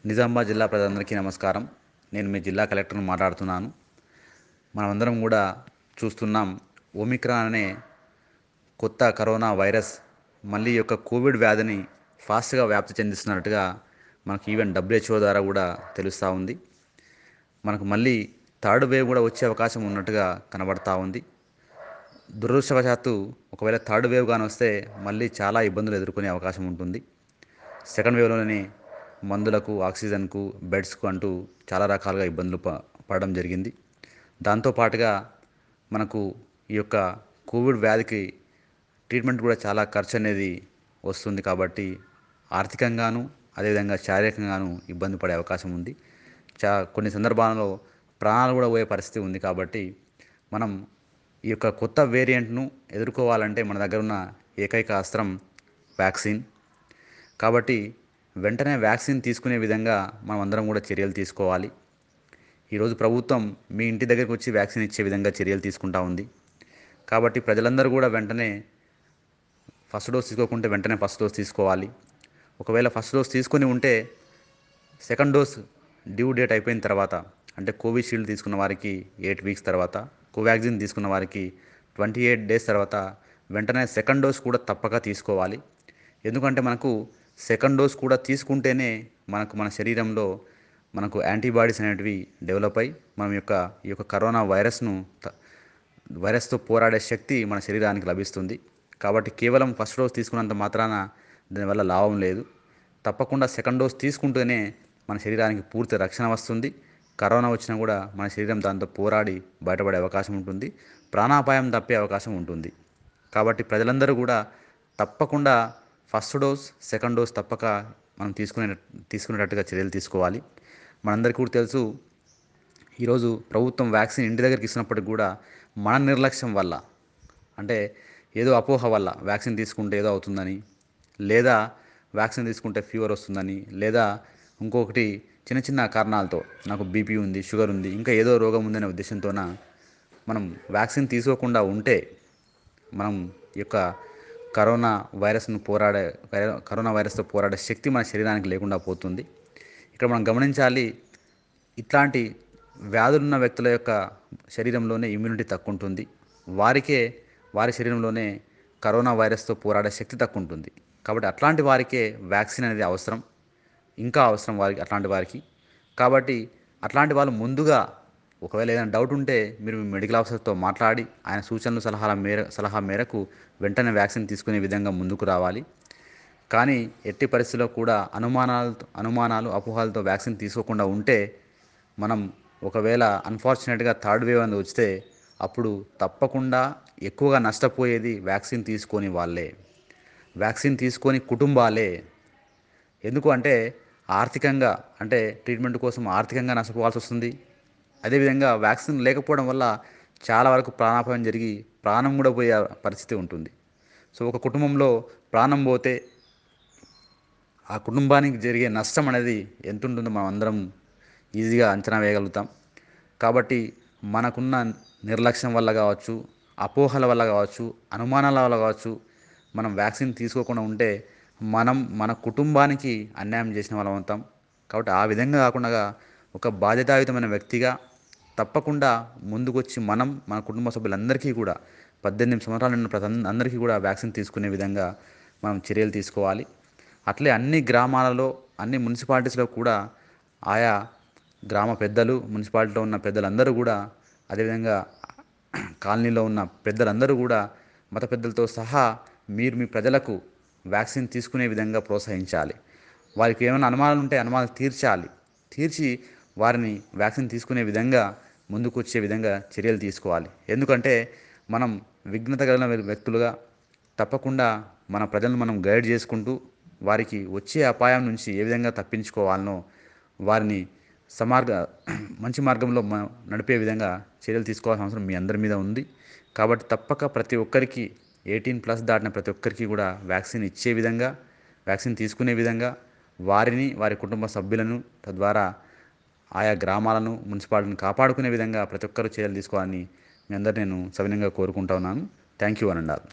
నిజామాబాద్ జిల్లా ప్రజలందరికీ నమస్కారం నేను మీ జిల్లా కలెక్టర్ని మాట్లాడుతున్నాను మనమందరం కూడా చూస్తున్నాం ఒమిక్రాన్ అనే కొత్త కరోనా వైరస్ మళ్ళీ ఈ యొక్క కోవిడ్ వ్యాధిని ఫాస్ట్గా వ్యాప్తి చెందిస్తున్నట్టుగా మనకు ఈవెన్ డబ్ల్యూహెచ్ఓ ద్వారా కూడా తెలుస్తూ ఉంది మనకు మళ్ళీ థర్డ్ వేవ్ కూడా వచ్చే అవకాశం ఉన్నట్టుగా కనబడతా ఉంది దురదృష్టవశాత్తు ఒకవేళ థర్డ్ వేవ్ కానీ వస్తే మళ్ళీ చాలా ఇబ్బందులు ఎదుర్కొనే అవకాశం ఉంటుంది సెకండ్ వేవ్లోనే మందులకు ఆక్సిజన్కు బెడ్స్కు అంటూ చాలా రకాలుగా ఇబ్బందులు ప పడడం జరిగింది దాంతోపాటుగా మనకు ఈ యొక్క కోవిడ్ వ్యాధికి ట్రీట్మెంట్ కూడా చాలా ఖర్చు అనేది వస్తుంది కాబట్టి ఆర్థికంగాను అదేవిధంగా శారీరకంగాను ఇబ్బంది పడే అవకాశం ఉంది చా కొన్ని సందర్భాలలో ప్రాణాలు కూడా పోయే పరిస్థితి ఉంది కాబట్టి మనం ఈ యొక్క కొత్త వేరియంట్ను ఎదుర్కోవాలంటే మన దగ్గర ఉన్న ఏకైక అస్త్రం వ్యాక్సిన్ కాబట్టి వెంటనే వ్యాక్సిన్ తీసుకునే విధంగా మనం అందరం కూడా చర్యలు తీసుకోవాలి ఈరోజు ప్రభుత్వం మీ ఇంటి దగ్గరికి వచ్చి వ్యాక్సిన్ ఇచ్చే విధంగా చర్యలు తీసుకుంటా ఉంది కాబట్టి ప్రజలందరూ కూడా వెంటనే ఫస్ట్ డోస్ తీసుకోకుంటే వెంటనే ఫస్ట్ డోస్ తీసుకోవాలి ఒకవేళ ఫస్ట్ డోస్ తీసుకొని ఉంటే సెకండ్ డోస్ డ్యూ డేట్ అయిపోయిన తర్వాత అంటే కోవిషీల్డ్ తీసుకున్న వారికి ఎయిట్ వీక్స్ తర్వాత కోవాక్సిన్ తీసుకున్న వారికి ట్వంటీ ఎయిట్ డేస్ తర్వాత వెంటనే సెకండ్ డోస్ కూడా తప్పక తీసుకోవాలి ఎందుకంటే మనకు సెకండ్ డోస్ కూడా తీసుకుంటేనే మనకు మన శరీరంలో మనకు యాంటీబాడీస్ అనేటివి డెవలప్ అయ్యి మనం యొక్క ఈ యొక్క కరోనా వైరస్ను త- వైరస్తో పోరాడే శక్తి మన శరీరానికి లభిస్తుంది కాబట్టి కేవలం ఫస్ట్ డోస్ తీసుకున్నంత మాత్రాన దానివల్ల లాభం లేదు తప్పకుండా సెకండ్ డోస్ తీసుకుంటేనే మన శరీరానికి పూర్తి రక్షణ వస్తుంది కరోనా వచ్చినా కూడా మన శరీరం దాంతో పోరాడి బయటపడే అవకాశం ఉంటుంది ప్రాణాపాయం తప్పే అవకాశం ఉంటుంది కాబట్టి ప్రజలందరూ కూడా తప్పకుండా ఫస్ట్ డోస్ సెకండ్ డోస్ తప్పక మనం తీసుకునే తీసుకునేటట్టుగా చర్యలు తీసుకోవాలి మనందరికీ కూడా తెలుసు ఈరోజు ప్రభుత్వం వ్యాక్సిన్ ఇంటి దగ్గరికి ఇస్తున్నప్పటికి కూడా మన నిర్లక్ష్యం వల్ల అంటే ఏదో అపోహ వల్ల వ్యాక్సిన్ తీసుకుంటే ఏదో అవుతుందని లేదా వ్యాక్సిన్ తీసుకుంటే ఫీవర్ వస్తుందని లేదా ఇంకొకటి చిన్న చిన్న కారణాలతో నాకు బీపీ ఉంది షుగర్ ఉంది ఇంకా ఏదో రోగం ఉందనే ఉద్దేశంతోన మనం వ్యాక్సిన్ తీసుకోకుండా ఉంటే మనం ఈ యొక్క కరోనా వైరస్ను పోరాడే వైర- కరోనా వైరస్తో పోరాడే శక్తి మన శరీరానికి లేకుండా పోతుంది ఇక్కడ మనం గమనించాలి ఇట్లాంటి వ్యాధులున్న వ్యక్తుల యొక్క శరీరంలోనే ఇమ్యూనిటీ తక్కువ ఉంటుంది వారికే వారి శరీరంలోనే కరోనా వైరస్తో పోరాడే శక్తి తక్కువ ఉంటుంది కాబట్టి అట్లాంటి వారికే వ్యాక్సిన్ అనేది అవసరం ఇంకా అవసరం వారికి అట్లాంటి వారికి కాబట్టి అట్లాంటి వాళ్ళు ముందుగా ఒకవేళ ఏదైనా డౌట్ ఉంటే మీరు మీ మెడికల్ ఆఫీసర్తో మాట్లాడి ఆయన సూచనలు సలహాల మేర సలహా మేరకు వెంటనే వ్యాక్సిన్ తీసుకునే విధంగా ముందుకు రావాలి కానీ ఎట్టి పరిస్థితుల్లో కూడా అనుమానాలతో అనుమానాలు అపోహలతో వ్యాక్సిన్ తీసుకోకుండా ఉంటే మనం ఒకవేళ అన్ఫార్చునేట్గా థర్డ్ వేవ్ అనేది వస్తే అప్పుడు తప్పకుండా ఎక్కువగా నష్టపోయేది వ్యాక్సిన్ తీసుకొని వాళ్ళే వ్యాక్సిన్ తీసుకొని కుటుంబాలే ఎందుకు అంటే ఆర్థికంగా అంటే ట్రీట్మెంట్ కోసం ఆర్థికంగా నష్టపోవాల్సి వస్తుంది అదేవిధంగా వ్యాక్సిన్ లేకపోవడం వల్ల చాలా వరకు ప్రాణాపాయం జరిగి ప్రాణం కూడా పోయే పరిస్థితి ఉంటుంది సో ఒక కుటుంబంలో ప్రాణం పోతే ఆ కుటుంబానికి జరిగే నష్టం అనేది ఎంత ఉంటుందో మనం అందరం ఈజీగా అంచనా వేయగలుగుతాం కాబట్టి మనకున్న నిర్లక్ష్యం వల్ల కావచ్చు అపోహల వల్ల కావచ్చు అనుమానాల వల్ల కావచ్చు మనం వ్యాక్సిన్ తీసుకోకుండా ఉంటే మనం మన కుటుంబానికి అన్యాయం చేసిన వాళ్ళం అవుతాం కాబట్టి ఆ విధంగా కాకుండా ఒక బాధ్యతాయుతమైన వ్యక్తిగా తప్పకుండా ముందుకొచ్చి మనం మన కుటుంబ సభ్యులందరికీ కూడా పద్దెనిమిది సంవత్సరాలు నిన్న ప్రతి అందరికీ కూడా వ్యాక్సిన్ తీసుకునే విధంగా మనం చర్యలు తీసుకోవాలి అట్లే అన్ని గ్రామాలలో అన్ని మున్సిపాలిటీస్లో కూడా ఆయా గ్రామ పెద్దలు మున్సిపాలిటీలో ఉన్న పెద్దలందరూ కూడా అదేవిధంగా కాలనీలో ఉన్న పెద్దలందరూ కూడా మత పెద్దలతో సహా మీరు మీ ప్రజలకు వ్యాక్సిన్ తీసుకునే విధంగా ప్రోత్సహించాలి వారికి ఏమైనా అనుమానాలు ఉంటే అనుమానాలు తీర్చాలి తీర్చి వారిని వ్యాక్సిన్ తీసుకునే విధంగా ముందుకు వచ్చే విధంగా చర్యలు తీసుకోవాలి ఎందుకంటే మనం విఘ్నత కలిగిన వ్యక్తులుగా తప్పకుండా మన ప్రజలను మనం గైడ్ చేసుకుంటూ వారికి వచ్చే అపాయం నుంచి ఏ విధంగా తప్పించుకోవాలనో వారిని సమార్గ మంచి మార్గంలో మ- నడిపే విధంగా చర్యలు తీసుకోవాల్సిన అవసరం మీ అందరి మీద ఉంది కాబట్టి తప్పక ప్రతి ఒక్కరికి ఎయిటీన్ ప్లస్ దాటిన ప్రతి ఒక్కరికి కూడా వ్యాక్సిన్ ఇచ్చే విధంగా వ్యాక్సిన్ తీసుకునే విధంగా వారిని వారి కుటుంబ సభ్యులను తద్వారా ఆయా గ్రామాలను మున్సిపాలిటీని కాపాడుకునే విధంగా ప్రతి ఒక్కరూ చర్యలు తీసుకోవాలని మీ అందరు నేను సవినంగా కోరుకుంటా ఉన్నాను థ్యాంక్ యూ అనండాలి